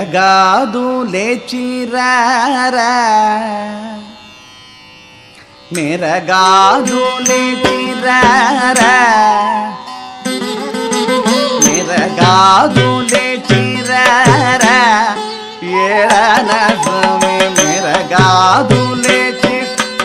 మెరగాదు లేచిరారా మెరగాదు లేచిరారా మెరగాదు లేచిరారా ఏడన స్వామి మెరగాదు లేచి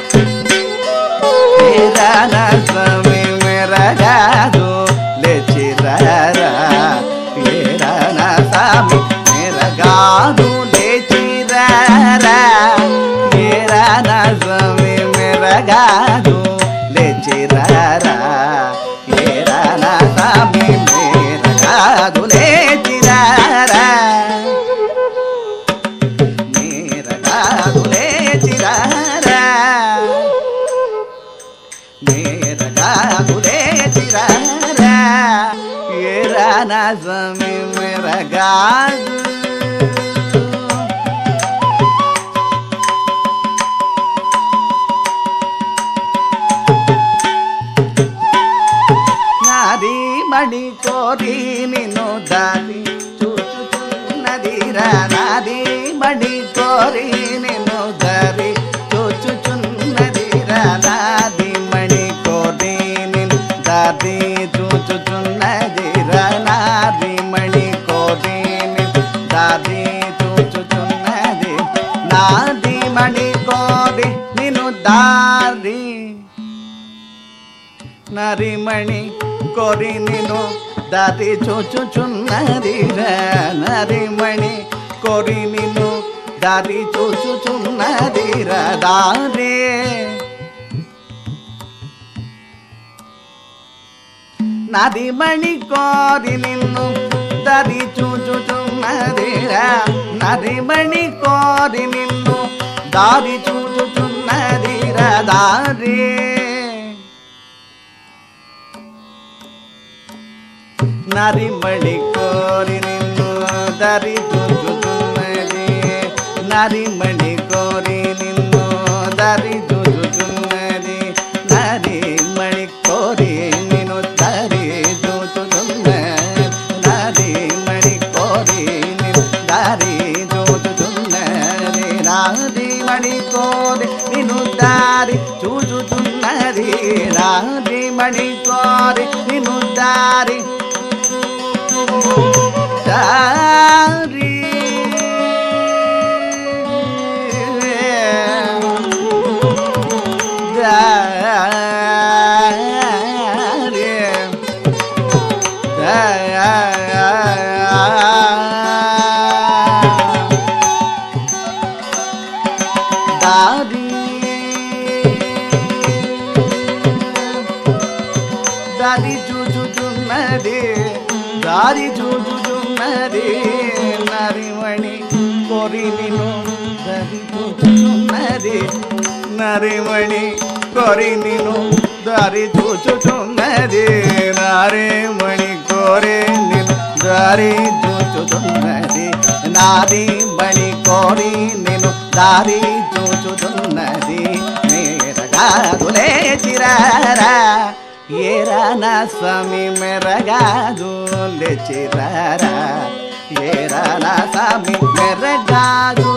ఏడన స్వామి మెరగాదు లేచిరారా ఏడన స్వామి మెరగాదు లేచిరారా ఏడన స్వామి మెరగాదు లేచిరారా ఏడన స్వామి మెరగాదు లేచిరారా మేరగాదులే చిరారా మేరగాదులే చిరారా ఏరా నా స్వామి మేరగాదు నాది మణి కోరి నిన్ను దాటి చూచుచున్నదిరా నాది మణి కోరి నిన్ను దారి చూచుచున్నదిరా నాది మణి కోరి నిన్ను దారి చూచుచున్నదిరా నాది మణి కోరి నిన్ను దారి చూచుచున్నది నాది మణి కోరి నిన్ను దారి నరిమణి కొరి నిను దారి చూచుచున్నది నరిమణి కొరి నిను దారి చూచుచున్నది దారే నదిమణి కోరి నిన్ను దరి చూచుచున్నదిరా నదిమణి కోరి నిన్ను దారి చూచుచున్నదిరా దారే నరిమణి కోరి నిన్ను దరి చూచుచున్నది నరిమణి కోరి నిన్ను దరి చూచుచున్నది నరిమణి కోరి నిన్ను దరి చూచుచున్నది నరిమణి కోరి నిన్ను దరి చూచుచున్నది నారిమణి కోరి నిన్ను దారి చూచుచున్నది నారిమణి కోరి నిన్ను దారి దారి దారి దారి దారి చూచుచున్నది దారి చూచుచున్నది నరిమణి కోరి నిన్ను దారి చూచుచున్నది నరిమణి కోరి నిన్ను దారి చూచుచున్నది నారిమణి కోరి నిన్ను దారి చూచుచున్నది నాది మణి కోరి నిన్ను దారి చూచుచున్నది మేరగాదులే చిరారా ఏరా నా స్వామి మెరగాదు లేచిరారా ఏరా నా స్వామి మెరగాదు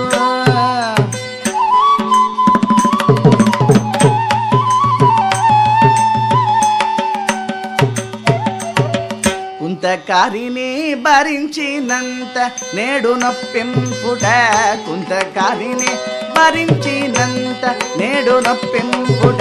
కుంతకారిని భరించినంత నేడు నొప్పింపుట కుంతకారిని భరించినంత నేడు నొప్పింపుట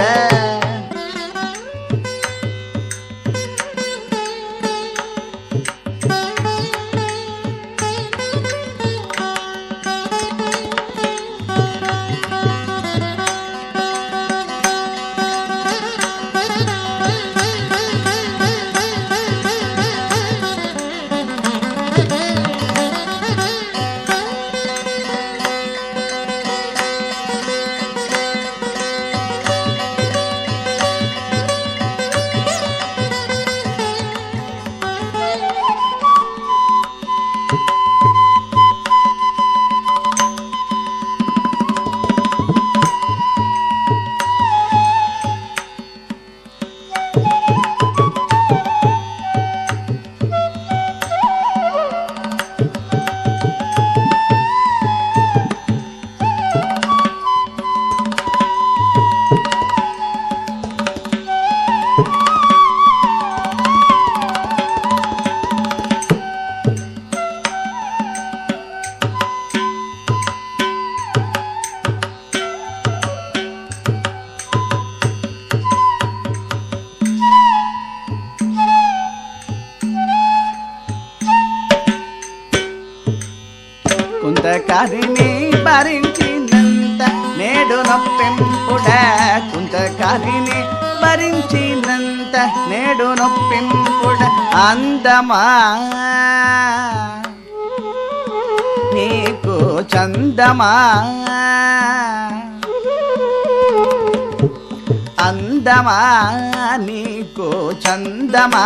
భరించినంత నేడు నొప్పింపుడ కుంతకాలిని భరించినంత నేడు నొప్పింపుడ అందమా నీకు చందమా అందమా నీకు చందమా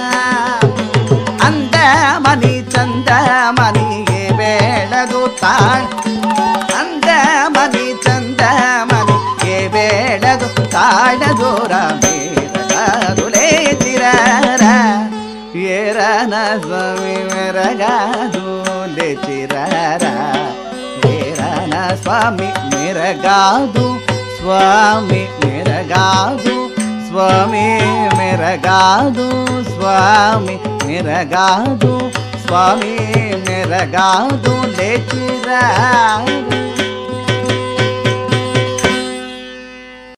అందమని చందమని ఏ వేళదు తా అందమని చందమని ఏ వేళదు తాడదూర మేరగాదులే చిరారా ఏరన స్వామి మెరగాదు లేచిరారా ఏరన స్వామి మెరగాదు స్వామి మెరగాదు స్వామి మెరగాదు స్వామి మెరగాదు స్వామి మెరగాదు లేచిరా